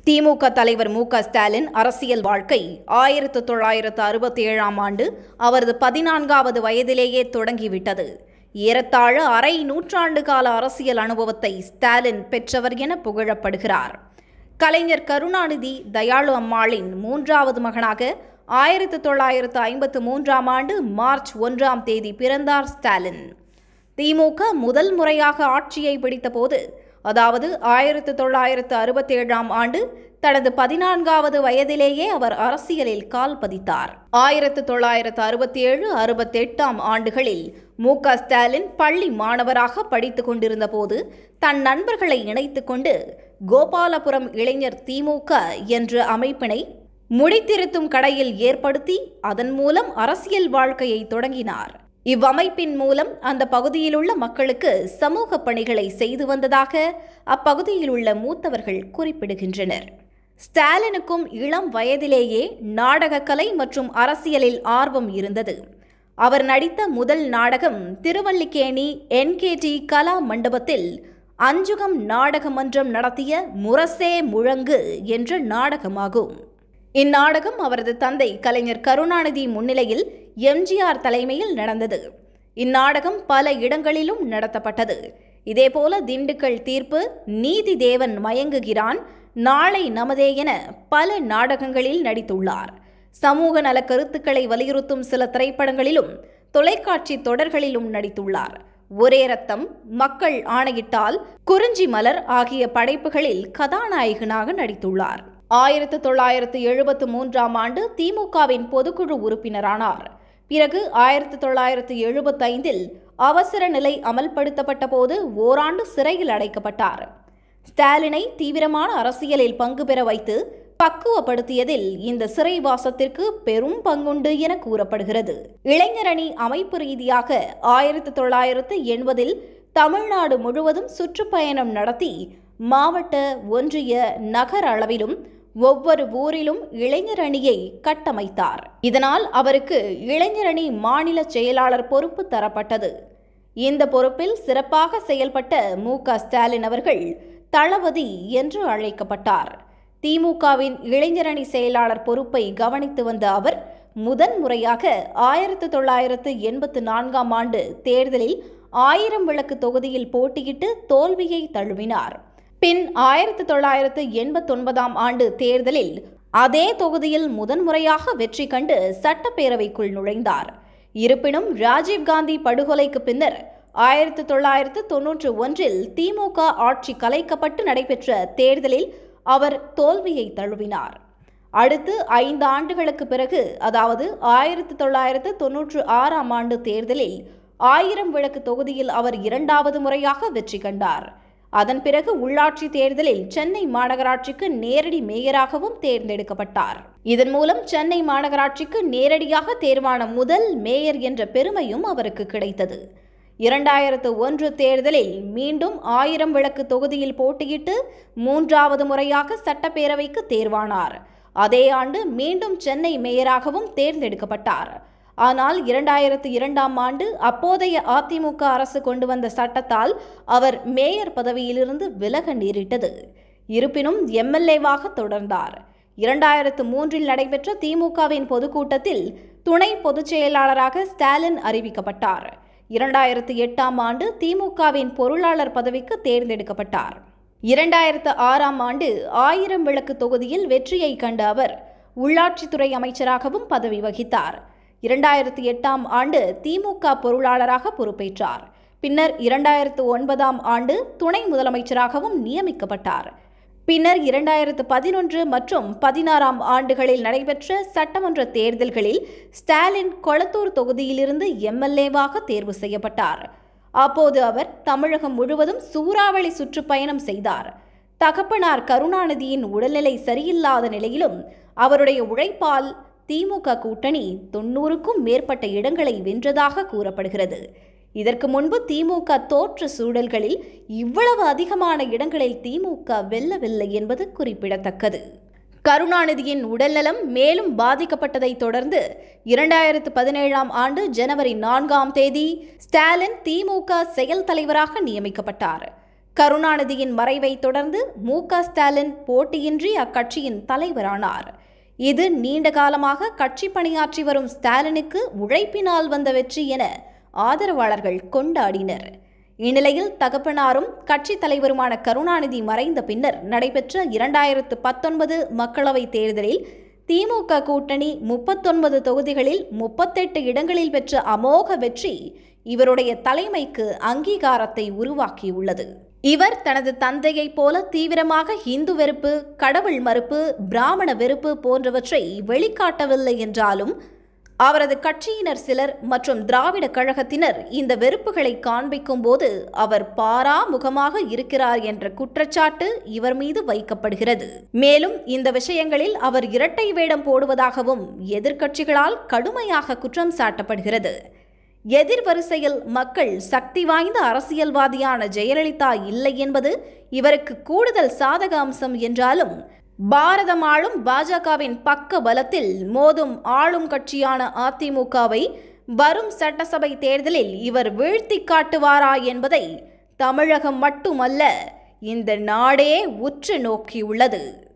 திமுக தலைவர் மு க ஸ்டாலின் அரசியல் வாழ்க்கை ஆயிரத்து தொள்ளாயிரத்து அறுபத்தி ஏழாம் ஆண்டு அவரது பதினான்காவது வயதிலேயே தொடங்கிவிட்டது ஏறத்தாழ அரை நூற்றாண்டு கால அரசியல் அனுபவத்தை ஸ்டாலின் பெற்றவர் என புகழப்படுகிறார் கலைஞர் கருணாநிதி தயாளு அம்மாளின் மூன்றாவது மகனாக ஆயிரத்து தொள்ளாயிரத்து ஐம்பத்து மூன்றாம் ஆண்டு மார்ச் ஒன்றாம் தேதி பிறந்தார் ஸ்டாலின் திமுக முதல் முறையாக ஆட்சியை பிடித்தபோது அதாவது ஆயிரத்து தொள்ளாயிரத்து அறுபத்தேழாம் ஆண்டு தனது பதினான்காவது வயதிலேயே அவர் அரசியலில் கால் பதித்தார் ஆயிரத்து தொள்ளாயிரத்து அறுபத்தி ஏழு அறுபத்தெட்டாம் ஆண்டுகளில் மு க ஸ்டாலின் பள்ளி மாணவராக படித்துக் கொண்டிருந்த போது தன் நண்பர்களை இணைத்துக் கொண்டு கோபாலபுரம் இளைஞர் திமுக என்ற அமைப்பினை முடித்திருத்தும் கடையில் ஏற்படுத்தி அதன் மூலம் அரசியல் வாழ்க்கையை தொடங்கினார் இவ்வமைப்பின் மூலம் அந்த பகுதியிலுள்ள மக்களுக்கு சமூக பணிகளை செய்து வந்ததாக அப்பகுதியில் உள்ள மூத்தவர்கள் குறிப்பிடுகின்றனர் ஸ்டாலினுக்கும் இளம் வயதிலேயே நாடகக்கலை மற்றும் அரசியலில் ஆர்வம் இருந்தது அவர் நடித்த முதல் நாடகம் திருவல்லிக்கேணி என்கேடி கலா மண்டபத்தில் அஞ்சுகம் நாடக மன்றம் நடத்திய முரசே முழங்கு என்ற நாடகமாகும் இந்நாடகம் அவரது தந்தை கலைஞர் கருணாநிதி முன்னிலையில் எம்ஜிஆர் தலைமையில் நடந்தது இந்நாடகம் பல இடங்களிலும் நடத்தப்பட்டது இதேபோல திண்டுக்கல் தீர்ப்பு நீதி தேவன் மயங்குகிறான் நாளை நமதே என பல நாடகங்களில் நடித்துள்ளார் சமூக நல கருத்துக்களை வலியுறுத்தும் சில திரைப்படங்களிலும் தொலைக்காட்சி தொடர்களிலும் நடித்துள்ளார் ஒரே ரத்தம் மக்கள் ஆணையிட்டால் குறிஞ்சி மலர் ஆகிய படைப்புகளில் கதாநாயகனாக நடித்துள்ளார் ஆயிரத்து தொள்ளாயிரத்து எழுபத்து மூன்றாம் ஆண்டு திமுகவின் பொதுக்குழு உறுப்பினரானார் பிறகு ஆயிரத்து தொள்ளாயிரத்து எழுபத்தைந்தில் அவசர நிலை அமல்படுத்தப்பட்ட போது ஓராண்டு சிறையில் அடைக்கப்பட்டார் ஸ்டாலினை தீவிரமான அரசியலில் பங்கு பெற வைத்து பக்குவப்படுத்தியதில் இந்த சிறைவாசத்திற்கு பெரும் பங்குண்டு என கூறப்படுகிறது இளைஞரணி அமைப்பு ரீதியாக ஆயிரத்து தொள்ளாயிரத்து எண்பதில் தமிழ்நாடு முழுவதும் சுற்றுப்பயணம் நடத்தி மாவட்ட ஒன்றிய நகர அளவிலும் ஒவ்வொரு ஊரிலும் இளைஞரணியை கட்டமைத்தார் இதனால் அவருக்கு இளைஞரணி மாநில செயலாளர் பொறுப்பு தரப்பட்டது இந்த பொறுப்பில் சிறப்பாக செயல்பட்ட மு க ஸ்டாலின் அவர்கள் தளபதி என்று அழைக்கப்பட்டார் திமுகவின் இளைஞரணி செயலாளர் பொறுப்பை கவனித்து வந்த அவர் முதன் முறையாக ஆயிரத்து தொள்ளாயிரத்து எண்பத்து நான்காம் ஆண்டு தேர்தலில் ஆயிரம் விளக்கு தொகுதியில் போட்டியிட்டு தோல்வியை தழுவினார் பின் ஆயிரத்து தொள்ளாயிரத்து எண்பத்தொன்பதாம் ஆண்டு தேர்தலில் அதே தொகுதியில் முதன்முறையாக வெற்றி கண்டு சட்டப்பேரவைக்குள் நுழைந்தார் இருப்பினும் ராஜீவ்காந்தி படுகொலைக்கு பின்னர் ஆயிரத்து தொள்ளாயிரத்து தொன்னூற்று ஒன்றில் திமுக ஆட்சி கலைக்கப்பட்டு நடைபெற்ற தேர்தலில் அவர் தோல்வியை தழுவினார் அடுத்து ஐந்து ஆண்டுகளுக்கு பிறகு அதாவது ஆயிரத்து தொள்ளாயிரத்து தொன்னூற்று ஆறாம் ஆண்டு தேர்தலில் ஆயிரம் விளக்கு தொகுதியில் அவர் இரண்டாவது முறையாக வெற்றி கண்டார் அதன் பிறகு உள்ளாட்சி தேர்தலில் சென்னை மாநகராட்சிக்கு நேரடி மேயராகவும் தேர்ந்தெடுக்கப்பட்டார் இதன் மூலம் சென்னை மாநகராட்சிக்கு நேரடியாக தேர்வான முதல் மேயர் என்ற பெருமையும் அவருக்கு கிடைத்தது இரண்டாயிரத்து ஒன்று தேர்தலில் மீண்டும் ஆயிரம் விளக்கு தொகுதியில் போட்டியிட்டு மூன்றாவது முறையாக சட்டப்பேரவைக்கு தேர்வானார் அதே ஆண்டு மீண்டும் சென்னை மேயராகவும் தேர்ந்தெடுக்கப்பட்டார் ஆனால் இரண்டாயிரத்து இரண்டாம் ஆண்டு அப்போதைய அதிமுக அரசு கொண்டு வந்த சட்டத்தால் அவர் மேயர் பதவியிலிருந்து விலக நேரிட்டது இருப்பினும் எம்எல்ஏவாக தொடர்ந்தார் இரண்டாயிரத்து மூன்றில் நடைபெற்ற திமுகவின் பொதுக்கூட்டத்தில் துணை பொதுச் செயலாளராக ஸ்டாலின் அறிவிக்கப்பட்டார் இரண்டாயிரத்து எட்டாம் ஆண்டு திமுகவின் பொருளாளர் பதவிக்கு தேர்ந்தெடுக்கப்பட்டார் இரண்டாயிரத்து ஆறாம் ஆண்டு ஆயிரம் விளக்கு தொகுதியில் வெற்றியை கண்ட அவர் உள்ளாட்சித்துறை அமைச்சராகவும் பதவி வகித்தார் இரண்டாயிரத்து எட்டாம் ஆண்டு திமுக பொருளாளராக பொறுப்பேற்றார் பின்னர் இரண்டாயிரத்து ஒன்பதாம் ஆண்டு துணை முதலமைச்சராகவும் நியமிக்கப்பட்டார் பின்னர் இரண்டாயிரத்து பதினொன்று மற்றும் பதினாறாம் ஆண்டுகளில் நடைபெற்ற சட்டமன்ற தேர்தல்களில் ஸ்டாலின் கொளத்தூர் தொகுதியிலிருந்து எம்எல்ஏவாக தேர்வு செய்யப்பட்டார் அப்போது அவர் தமிழகம் முழுவதும் சூறாவளி சுற்றுப்பயணம் செய்தார் தகப்பனார் கருணாநிதியின் உடல்நிலை சரியில்லாத நிலையிலும் அவருடைய உழைப்பால் திமுக கூட்டணி தொன்னூறுக்கும் மேற்பட்ட இடங்களை வென்றதாக கூறப்படுகிறது இதற்கு முன்பு திமுக தோற்ற சூழல்களில் இவ்வளவு அதிகமான இடங்களில் திமுக வெல்லவில்லை என்பது குறிப்பிடத்தக்கது கருணாநிதியின் உடல்நலம் மேலும் பாதிக்கப்பட்டதைத் தொடர்ந்து இரண்டாயிரத்து பதினேழாம் ஆண்டு ஜனவரி நான்காம் தேதி ஸ்டாலின் திமுக செயல் தலைவராக நியமிக்கப்பட்டார் கருணாநிதியின் மறைவை தொடர்ந்து மு க ஸ்டாலின் போட்டியின்றி அக்கட்சியின் தலைவரானார் இது நீண்ட காலமாக கட்சி பணியாற்றி வரும் ஸ்டாலினுக்கு உழைப்பினால் வந்த வெற்றி என ஆதரவாளர்கள் கொண்டாடினர் இந்நிலையில் தகப்பனாரும் கட்சி தலைவருமான கருணாநிதி மறைந்த பின்னர் நடைபெற்ற இரண்டாயிரத்து பத்தொன்பது மக்களவைத் தேர்தலில் திமுக கூட்டணி முப்பத்தொன்பது தொகுதிகளில் முப்பத்தெட்டு இடங்களில் பெற்ற அமோக வெற்றி இவருடைய தலைமைக்கு அங்கீகாரத்தை உருவாக்கியுள்ளது இவர் தனது தந்தையைப் போல தீவிரமாக இந்து வெறுப்பு கடவுள் மறுப்பு பிராமண வெறுப்பு போன்றவற்றை வெளிக்காட்டவில்லை என்றாலும் அவரது கட்சியினர் சிலர் மற்றும் திராவிட கழகத்தினர் இந்த வெறுப்புகளை காண்பிக்கும் போது அவர் பாராமுகமாக இருக்கிறார் என்ற குற்றச்சாட்டு இவர் மீது வைக்கப்படுகிறது மேலும் இந்த விஷயங்களில் அவர் இரட்டை வேடம் போடுவதாகவும் எதிர்க்கட்சிகளால் கடுமையாக குற்றம் சாட்டப்படுகிறது எதிர் வரிசையில் மக்கள் சக்தி வாய்ந்த அரசியல்வாதியான ஜெயலலிதா இல்லை என்பது இவருக்கு கூடுதல் சாதக அம்சம் என்றாலும் பாரதம் ஆளும் பாஜகவின் பக்க பலத்தில் மோதும் ஆளும் கட்சியான அதிமுகவை வரும் சட்டசபை தேர்தலில் இவர் வீழ்த்தி காட்டுவாரா என்பதை தமிழகம் மட்டுமல்ல இந்த நாடே உற்று நோக்கியுள்ளது